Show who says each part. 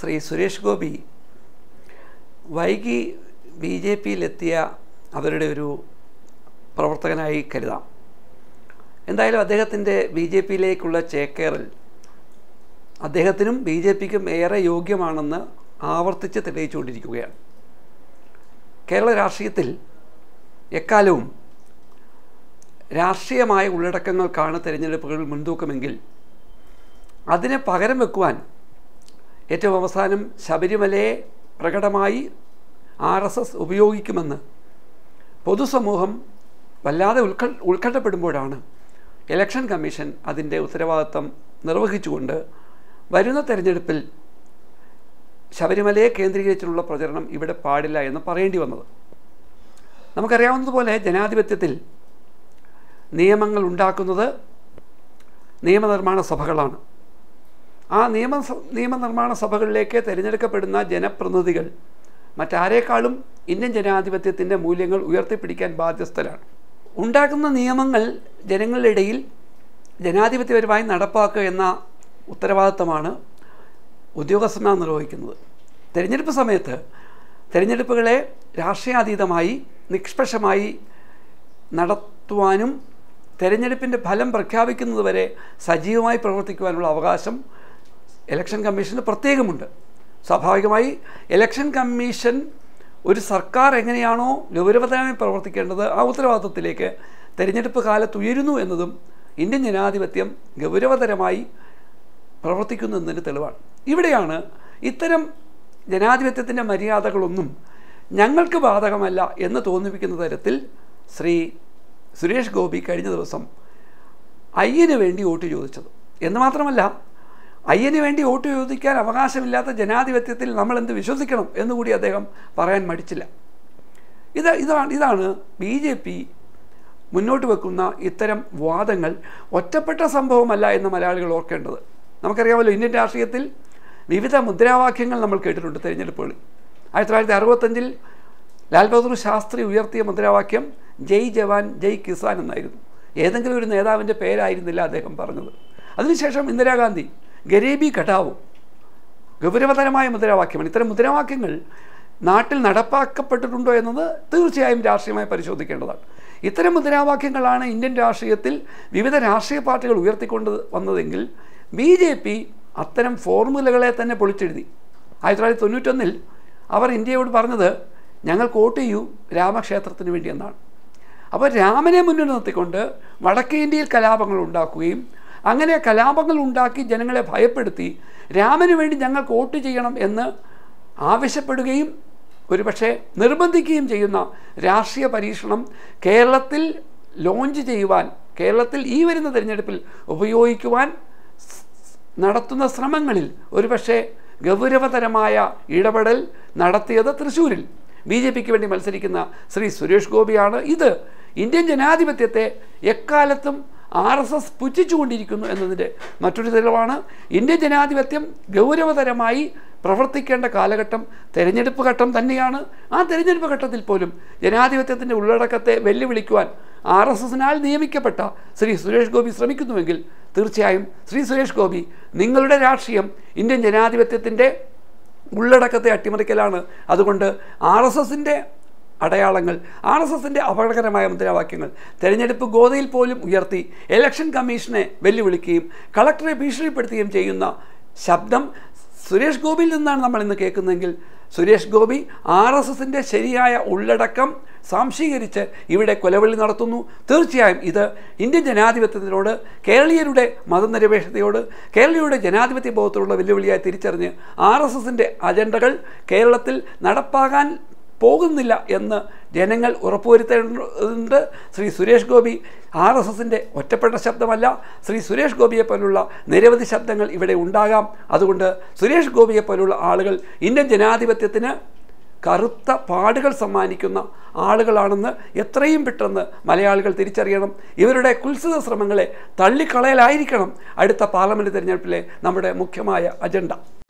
Speaker 1: ശ്രീ സുരേഷ് ഗോപി വൈകി B J പിയിലെത്തിയ അവരുടെ ഒരു പ്രവർത്തകനായി കരുതാം എന്തായാലും അദ്ദേഹത്തിൻ്റെ ബി ജെ പിയിലേക്കുള്ള ചേക്കേറൽ അദ്ദേഹത്തിനും ബി ജെ പിക്കും ഏറെ യോഗ്യമാണെന്ന് ആവർത്തിച്ച് തെളിയിച്ചുകൊണ്ടിരിക്കുകയാണ് കേരള രാഷ്ട്രീയത്തിൽ എക്കാലവും രാഷ്ട്രീയമായ ഉള്ളടക്കങ്ങൾക്കാണ് തിരഞ്ഞെടുപ്പുകൾ മുൻതൂക്കമെങ്കിൽ അതിനെ പകരം വെക്കുവാൻ ഏറ്റവും അവസാനം ശബരിമലയെ പ്രകടമായി ആർ എസ് എസ് ഉപയോഗിക്കുമെന്ന് പൊതുസമൂഹം വല്ലാതെ ഉത്ക ഉത്കണ്ഠപ്പെടുമ്പോഴാണ് ഇലക്ഷൻ കമ്മീഷൻ അതിൻ്റെ ഉത്തരവാദിത്തം നിർവഹിച്ചുകൊണ്ട് വരുന്ന തെരഞ്ഞെടുപ്പിൽ ശബരിമലയെ കേന്ദ്രീകരിച്ചുള്ള പ്രചരണം ഇവിടെ പാടില്ല എന്ന് പറയേണ്ടി വന്നത് നമുക്കറിയാവുന്നതുപോലെ ജനാധിപത്യത്തിൽ നിയമങ്ങൾ ഉണ്ടാക്കുന്നത് നിയമനിർമ്മാണ സഭകളാണ് ആ നിയമ നിയമനിർമ്മാണ സഭകളിലേക്ക് തിരഞ്ഞെടുക്കപ്പെടുന്ന ജനപ്രതിനിധികൾ മറ്റാരേക്കാളും ഇന്ത്യൻ ജനാധിപത്യത്തിൻ്റെ മൂല്യങ്ങൾ ഉയർത്തിപ്പിടിക്കാൻ ബാധ്യസ്ഥരാണ് ഉണ്ടാക്കുന്ന നിയമങ്ങൾ ജനങ്ങളുടെ ഇടയിൽ ജനാധിപത്യപരമായി നടപ്പാക്കുക എന്ന ഉത്തരവാദിത്തമാണ് ഉദ്യോഗസ്ഥന്മാർ നിർവഹിക്കുന്നത് തിരഞ്ഞെടുപ്പ് സമയത്ത് തിരഞ്ഞെടുപ്പുകളെ രാഷ്ട്രീയാതീതമായി നിഷ്പക്ഷമായി നടത്തുവാനും തെരഞ്ഞെടുപ്പിൻ്റെ ഫലം പ്രഖ്യാപിക്കുന്നതുവരെ സജീവമായി പ്രവർത്തിക്കുവാനുള്ള അവകാശം ഇലക്ഷൻ കമ്മീഷന് പ്രത്യേകമുണ്ട് സ്വാഭാവികമായി ഇലക്ഷൻ കമ്മീഷൻ ഒരു സർക്കാർ എങ്ങനെയാണോ ഗൗരവതരമായി പ്രവർത്തിക്കേണ്ടത് ആ ഉത്തരവാദിത്വത്തിലേക്ക് തെരഞ്ഞെടുപ്പ് കാലത്ത് ഉയരുന്നു എന്നതും ഇന്ത്യൻ ജനാധിപത്യം ഗൗരവതരമായി പ്രവർത്തിക്കുന്നു എന്നതിന് തെളിവാണ് ഇവിടെയാണ് ഇത്തരം ജനാധിപത്യത്തിൻ്റെ മര്യാദകളൊന്നും ഞങ്ങൾക്ക് ബാധകമല്ല എന്ന് തോന്നിപ്പിക്കുന്ന തരത്തിൽ ശ്രീ സുരേഷ് ഗോപി കഴിഞ്ഞ ദിവസം അയ്യന് വേണ്ടി വോട്ട് ചോദിച്ചത് എന്ന് മാത്രമല്ല അയ്യന് വേണ്ടി വോട്ട് ചോദിക്കാൻ അവകാശമില്ലാത്ത ജനാധിപത്യത്തിൽ നമ്മൾ എന്ത് വിശ്വസിക്കണം എന്നുകൂടി അദ്ദേഹം പറയാൻ മടിച്ചില്ല ഇത് ഇതാണ് ഇതാണ് ബി ജെ പി മുന്നോട്ട് വെക്കുന്ന ഇത്തരം വാദങ്ങൾ ഒറ്റപ്പെട്ട സംഭവമല്ല എന്ന് മലയാളികൾ ഓർക്കേണ്ടത് നമുക്കറിയാമല്ലോ ഇന്ത്യൻ രാഷ്ട്രീയത്തിൽ വിവിധ മുദ്രാവാക്യങ്ങൾ നമ്മൾ കേട്ടിട്ടുണ്ട് തിരഞ്ഞെടുപ്പുകളിൽ ആയിരത്തി തൊള്ളായിരത്തി അറുപത്തഞ്ചിൽ ലാൽ ബഹദൂർ ശാസ്ത്രി ഉയർത്തിയ മുദ്രാവാക്യം ജയ് ജവാൻ ജയ് കിസാൻ എന്നായിരുന്നു ഏതെങ്കിലും ഒരു നേതാവിൻ്റെ പേരായിരുന്നില്ല അദ്ദേഹം പറഞ്ഞത് അതിനുശേഷം ഇന്ദിരാഗാന്ധി ഗരീബി ഘട്ടാവും ഗൗരവതരമായ മുദ്രാവാക്യമാണ് ഇത്തരം മുദ്രാവാക്യങ്ങൾ നാട്ടിൽ നടപ്പാക്കപ്പെട്ടിട്ടുണ്ടോ എന്നത് തീർച്ചയായും രാഷ്ട്രീയമായി പരിശോധിക്കേണ്ടതാണ് ഇത്തരം മുദ്രാവാക്യങ്ങളാണ് ഇന്ത്യൻ രാഷ്ട്രീയത്തിൽ വിവിധ രാഷ്ട്രീയ പാർട്ടികൾ ഉയർത്തിക്കൊണ്ട് വന്നതെങ്കിൽ ബി ജെ പി അത്തരം ഫോർമുലകളെ തന്നെ പൊളിച്ചെഴുതി ആയിരത്തി തൊള്ളായിരത്തി തൊണ്ണൂറ്റൊന്നിൽ അവർ ഇന്ത്യയോട് പറഞ്ഞത് ഞങ്ങൾക്ക് വോട്ട് ചെയ്യൂ രാമക്ഷേത്രത്തിന് വേണ്ടി എന്നാണ് അപ്പോൾ രാമനെ മുന്നിൽ നിർത്തിക്കൊണ്ട് വടക്കേ ഇന്ത്യയിൽ കലാപങ്ങൾ ഉണ്ടാക്കുകയും അങ്ങനെ കലാപങ്ങൾ ഉണ്ടാക്കി ജനങ്ങളെ ഭയപ്പെടുത്തി രാമന് വേണ്ടി ഞങ്ങൾക്ക് വോട്ട് ചെയ്യണം എന്ന് ആവശ്യപ്പെടുകയും ഒരുപക്ഷെ നിർബന്ധിക്കുകയും ചെയ്യുന്ന രാഷ്ട്രീയ പരീക്ഷണം കേരളത്തിൽ ലോഞ്ച് ചെയ്യുവാൻ കേരളത്തിൽ ഈ വരുന്ന തിരഞ്ഞെടുപ്പിൽ ഉപയോഗിക്കുവാൻ നടത്തുന്ന ശ്രമങ്ങളിൽ ഒരുപക്ഷെ ഗൗരവതരമായ ഇടപെടൽ നടത്തിയത് തൃശ്ശൂരിൽ ബി ജെ പിക്ക് വേണ്ടി മത്സരിക്കുന്ന ശ്രീ സുരേഷ് ഗോപിയാണ് ഇത് ഇന്ത്യൻ ജനാധിപത്യത്തെ എക്കാലത്തും ആർ എസ് എസ് പുച്ഛിച്ചുകൊണ്ടിരിക്കുന്നു എന്നതിൻ്റെ മറ്റൊരു തെളിവാണ് ഇന്ത്യൻ ജനാധിപത്യം ഗൗരവതരമായി പ്രവർത്തിക്കേണ്ട കാലഘട്ടം തെരഞ്ഞെടുപ്പ് ഘട്ടം തന്നെയാണ് ആ തെരഞ്ഞെടുപ്പ് ഘട്ടത്തിൽ പോലും ജനാധിപത്യത്തിൻ്റെ ഉള്ളടക്കത്തെ വെല്ലുവിളിക്കുവാൻ ആർ എസ് എസിനാൽ നിയമിക്കപ്പെട്ട ശ്രീ സുരേഷ് ഗോപി ശ്രമിക്കുന്നുവെങ്കിൽ തീർച്ചയായും ശ്രീ സുരേഷ് ഗോപി നിങ്ങളുടെ രാഷ്ട്രീയം ഇന്ത്യൻ ജനാധിപത്യത്തിൻ്റെ ഉള്ളടക്കത്തെ അട്ടിമറിക്കലാണ് അതുകൊണ്ട് ആർ എസ് എസിൻ്റെ അടയാളങ്ങൾ ആർ എസ് എസിൻ്റെ അപകടകരമായ മുദ്രാവാക്യങ്ങൾ തെരഞ്ഞെടുപ്പ് ഗോതയിൽ പോലും ഉയർത്തി ഇലക്ഷൻ കമ്മീഷനെ വെല്ലുവിളിക്കുകയും കളക്ടറെ ഭീഷണിപ്പെടുത്തുകയും ചെയ്യുന്ന ശബ്ദം സുരേഷ് ഗോപിയിൽ നിന്നാണ് നമ്മൾ ഇന്ന് കേൾക്കുന്നതെങ്കിൽ സുരേഷ് ഗോപി ആർ എസ് എസിൻ്റെ ശരിയായ ഉള്ളടക്കം സാംശീകരിച്ച് ഇവിടെ കൊലവിളി നടത്തുന്നു തീർച്ചയായും ഇത് ഇന്ത്യൻ ജനാധിപത്യത്തിനോട് കേരളീയരുടെ മതനിരപേക്ഷതയോട് കേരളീയരുടെ ജനാധിപത്യ ബോധത്തോടുള്ള വെല്ലുവിളിയായി തിരിച്ചറിഞ്ഞ് ആർ എസ് എസിൻ്റെ അജണ്ടകൾ കേരളത്തിൽ നടപ്പാകാൻ പോകുന്നില്ല എന്ന് ജനങ്ങൾ ഉറപ്പുവരുത്തേണ്ടതുണ്ട് ശ്രീ സുരേഷ് ഗോപി ആർ എസ് എസിൻ്റെ ഒറ്റപ്പെട്ട ശബ്ദമല്ല ശ്രീ സുരേഷ് ഗോപിയെ പോലുള്ള നിരവധി ശബ്ദങ്ങൾ ഇവിടെ ഉണ്ടാകാം അതുകൊണ്ട് സുരേഷ് ഗോപിയെ പോലുള്ള ആളുകൾ ഇന്ത്യൻ ജനാധിപത്യത്തിന് കറുത്ത പാടുകൾ സമ്മാനിക്കുന്ന ആളുകളാണെന്ന് എത്രയും പെട്ടെന്ന് മലയാളികൾ തിരിച്ചറിയണം ഇവരുടെ കുത്സിത ശ്രമങ്ങളെ തള്ളിക്കളയലായിരിക്കണം അടുത്ത പാർലമെൻറ്റ് തിരഞ്ഞെടുപ്പിലെ നമ്മുടെ മുഖ്യമായ അജണ്ട